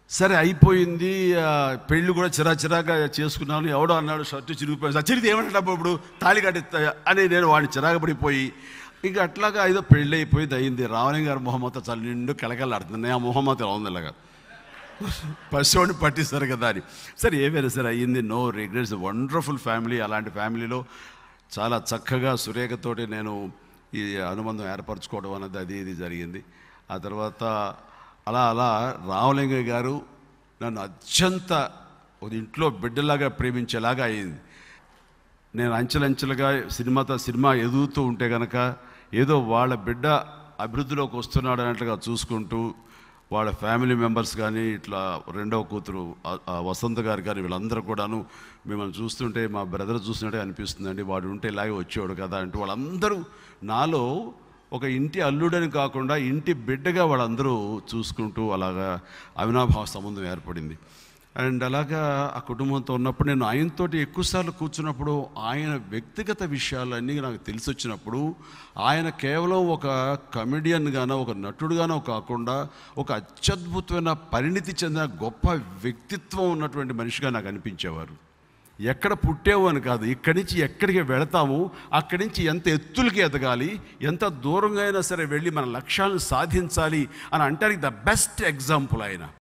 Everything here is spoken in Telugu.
సరే అయిపోయింది ఆ, పెళ్లి కూడా చిరా చిరాగా చేసుకున్నాను ఎవడో అన్నాడు షర్టు చిరిగిపోయింది చిరిగితే ఏమంటాడు ఇప్పుడు తాళి కట్టి అని నేను వాడిని చిరాకు పడిపోయి ఇంకా అట్లాగా ఏదో పెళ్ళి అయిపోయింది అయింది రావణి గారు మొహమ్మత చాలా నిండు కెలకెళ్ళాడుతుంది ఆ మొహమ్మత ఎలా ఉంది ఇలాగా పసివాడిని పట్టిస్తారు కదా అని సరే ఏమైనా సరే అయ్యింది నో రిగ్రెట్స్ వండర్ఫుల్ ఫ్యామిలీ అలాంటి ఫ్యామిలీలో చాలా చక్కగా సురేఖతోటి నేను ఈ అనుబంధం ఏర్పరచుకోవడం అన్నది అది ఇది జరిగింది ఆ తర్వాత అలా అలా రామలింగ గారు నన్ను అత్యంత ఒక ఇంట్లో బిడ్డలాగా ప్రేమించేలాగా అయింది నేను అంచెలంచెలుగా సినిమాతో సినిమా ఎదుగుతూ ఉంటే కనుక ఏదో వాళ్ళ బిడ్డ అభివృద్ధిలోకి వస్తున్నాడు అన్నట్లుగా చూసుకుంటూ వాళ్ళ ఫ్యామిలీ మెంబర్స్ కానీ ఇట్లా రెండవ కూతురు ఆ- ఆ వసంత గారు కానీ వీళ్ళందరూ కూడాను మిమ్మల్ని చూస్తుంటే మా బ్రదర్ చూసినట్టే అనిపిస్తుందండి వాడు ఉంటే ఇలాగే వచ్చేవాడు కదా అంటూ వాళ్ళందరూ నాలో ఒక ఇంటి అల్లుడని కాకుండా ఇంటి బిడ్డగా వాళ్ళందరూ చూసుకుంటూ అలాగా అవినాభావ సంబంధం ఏర్పడింది అండ్ అలాగా ఆ కుటుంబంతో ఉన్నప్పుడు నేను ఆయనతోటి ఎక్కువసార్లు కూర్చున్నప్పుడు ఆయన వ్యక్తిగత విషయాలన్నీ నాకు తెలిసి వచ్చినప్పుడు ఆయన కేవలం ఒక కమెడియన్గానో ఒక నటుడుగానో కాకుండా ఒక అత్యద్భుతమైన పరిణితి చెందిన గొప్ప వ్యక్తిత్వం ఉన్నటువంటి మనిషిగా నాకు అనిపించేవారు ఎక్కడ పుట్టావు అని కాదు ఇక్కడి నుంచి ఎక్కడికి వెళతాము అక్కడి నుంచి ఎంత ఎత్తులకి ఎదగాలి ఎంత దూరంగా అయినా సరే వెళ్ళి మన లక్ష్యాలను సాధించాలి అని అంటానికి ద బెస్ట్ ఎగ్జాంపుల్ ఆయన